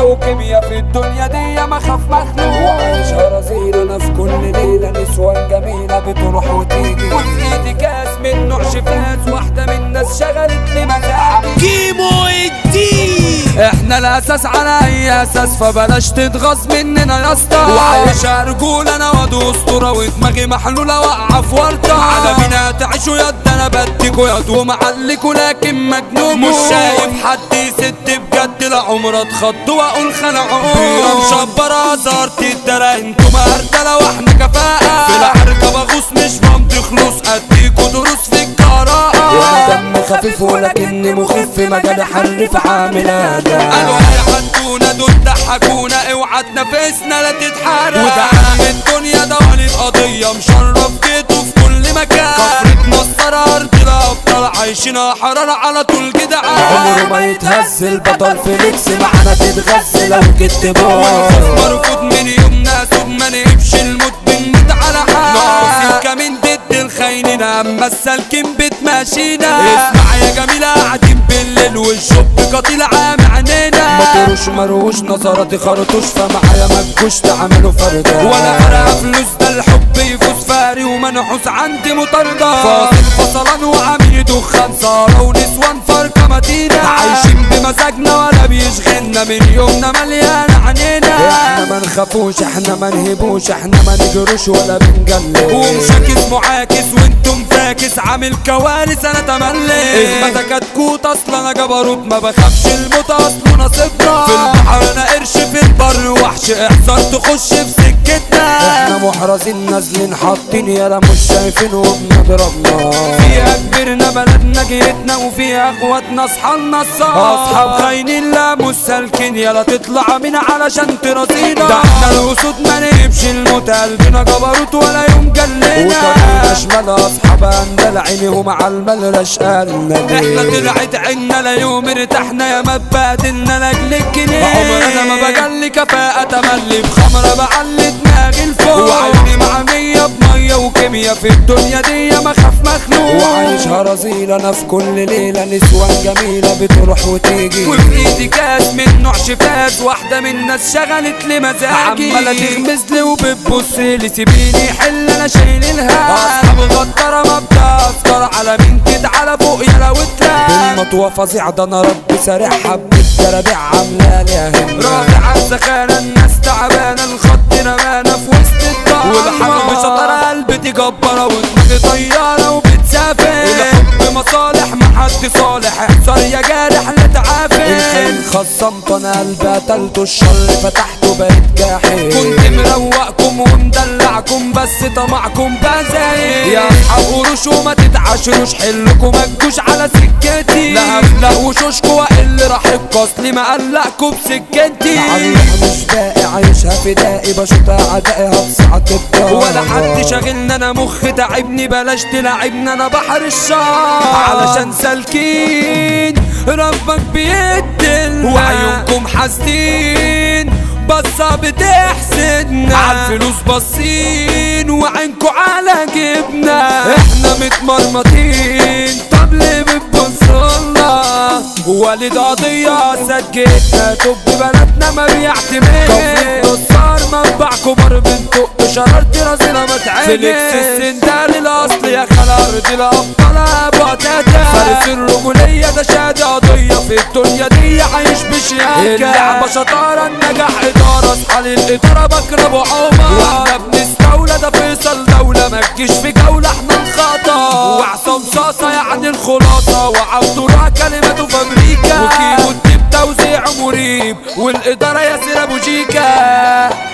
وكيميا في الدنيا دي ما خاف مخلوق وعايشها رزيل انا في كل ليلة نسوان جميلة بتروح وتيجي وفي ايدي كاس من نوع شفاز واحدة من الناس شغلت لي مزاجي كيمو الدين احنا الاساس على اي اساس فبلاش تتغاظ مننا يا اسطى وعايشة رجولة انا واد اسطورة ودماغي محلولة واقعة في ورطة على مين هتعيشوا يد انا بديكوا يد ومعلكوا لكن مجنون مش شايف حد يسد بجد لا عمر اتخض واقول خلعون بيرة مشبرة زارت الدرا انتوا مهردلة واحنا كفاءة في العركة بغوص مش بمضي خلوص اديكوا دروس في الجراءة وانا دم خفيف ولكني مخف مجال حرف عامل اداء قالوا هيحدونا دول ضحكونا اوعى تنافسنا لا تتحرق وده عم الدنيا ده ولي القضية مشرف جيته في كل مكان كفرة نصر ارض الابطال عايشين حرارة على طول جدعان عمره ما يتهز البطل فيليكس معانا تتغز لو جيت بوظ مرفوض من يومنا سود ما نهبش الموت بنموت على حال ناقصين كمين ضد الخاينين اما السالكين بتماشينا اسمع يا جميلة قاعدين بالليل والشوب قتيل عام عينينا ما تروش مروش نظراتي خرطوش فمعايا ما تجوش تعملوا فردة ولا فرقة فلوس ده الحب يفوز فاري ومنحوس عندي مطاردة فاصل فصلان وعميل دخان سارة ونسوان فرقة مدينة عايشين بمزاجنا ولا بيشغلنا من يومنا مليان عنينا احنا ما نخافوش احنا ما نهبوش احنا ما نجروش ولا بنجلد ومشاكس معاكس وانتم فاكس عامل كوارث انا تملي اثبتك كتكوت اصلا انا جبروت ما بخافش الموت اصله نصيبنا في البحر انا قرش في البر وحش احذر تخش في سكتنا احنا محرزين نازلين حاطين يالا مش شايفين وبنضربنا فيها كبرنا بلدنا جيتنا وفيها اخواتنا اصحابنا الصح اصحاب خاينين لا مش سالكين يالا تطلع من علشان ترازينا ده احنا الاسود ما نهبش الموت قلبنا جبروت ولا يوم جلنا وطريقنا شمال اصحاب اندل عينيهم على المال رشقالنا احنا طلعت عنا لا يوم ارتحنا يا ما اتبهدلنا لاجل الجنيه عمرنا ما بجلي كفاءة تملي بخمرة بعلي دماغي لفوق وعيني مع مية بمية وكيميا في الدنيا دي ما خاف مخلوق وعايشها رزيل انا في كل ليلة نسوان جميلة بتروح وتيجي وفي ايدي كاس من نوع شفاز واحدة من الناس شغلت لي مزاجي عمالة تغمز لي وبتبص لي سيبيني حل انا شايل الهم اصحاب غدارة ما بتأثر على مين كده على فوق يا لو تلاقي بالمطوة فظيع ده انا ربي سارع حبة جرابيع عاملة لي اهم رافع سخانة الناس تعبانة الخط رمانة في وسط الدار والحب شطرة قلبي تجبرة ودماغي طيارة وبتسافر الحب مصالح محد صالح احذر يا جارح لا تعافر الخيل خصمت انا قلبي قتلته الشر فتحته بقيت جاحد كنت مروقكم ومدلعكم بس طمعكم بزايد يا اصحاب قروش وما تتعاشروش حلكم ما تجوش على سكتي لا هفلق وشوشكوا واقل راح اصلي ما قلقكوا بسكتي معلق مش باقي عايشها فدائي بشوط اعدائي هتصعد الدار ولا حد شاغلنا انا مخ تعبني بلاش تلعبنا انا بحر الشار علشان سالكين ربك بيدلنا وعيونكم حاسدين بصة بتحسدنا عالفلوس باصين وعينكوا على جبنا احنا متمرمطين طب ليه بتبصولنا والد قضية سجلنا طب بلدنا ما بيعتمد نصار منبع كبر بنتق شررت راسنا ما تعمل فيليكس السندال الاصل يا خال ارض الابطال ابو تاتا فارس الرجولية ده شادي قضية في الدنيا دي عايش بشياكة اللعبة شطارة النجاح ادارة اصحى للادارة بكر ابو عمر واحنا بنستولى ده فيصل دولة ما تجيش في جولة احنا الخطا وعصام صاصة يعني الخلاصة وعبد الله كلمته فابريكا وكيمو الدب توزيع مريب والادارة ياسر ابو جيكا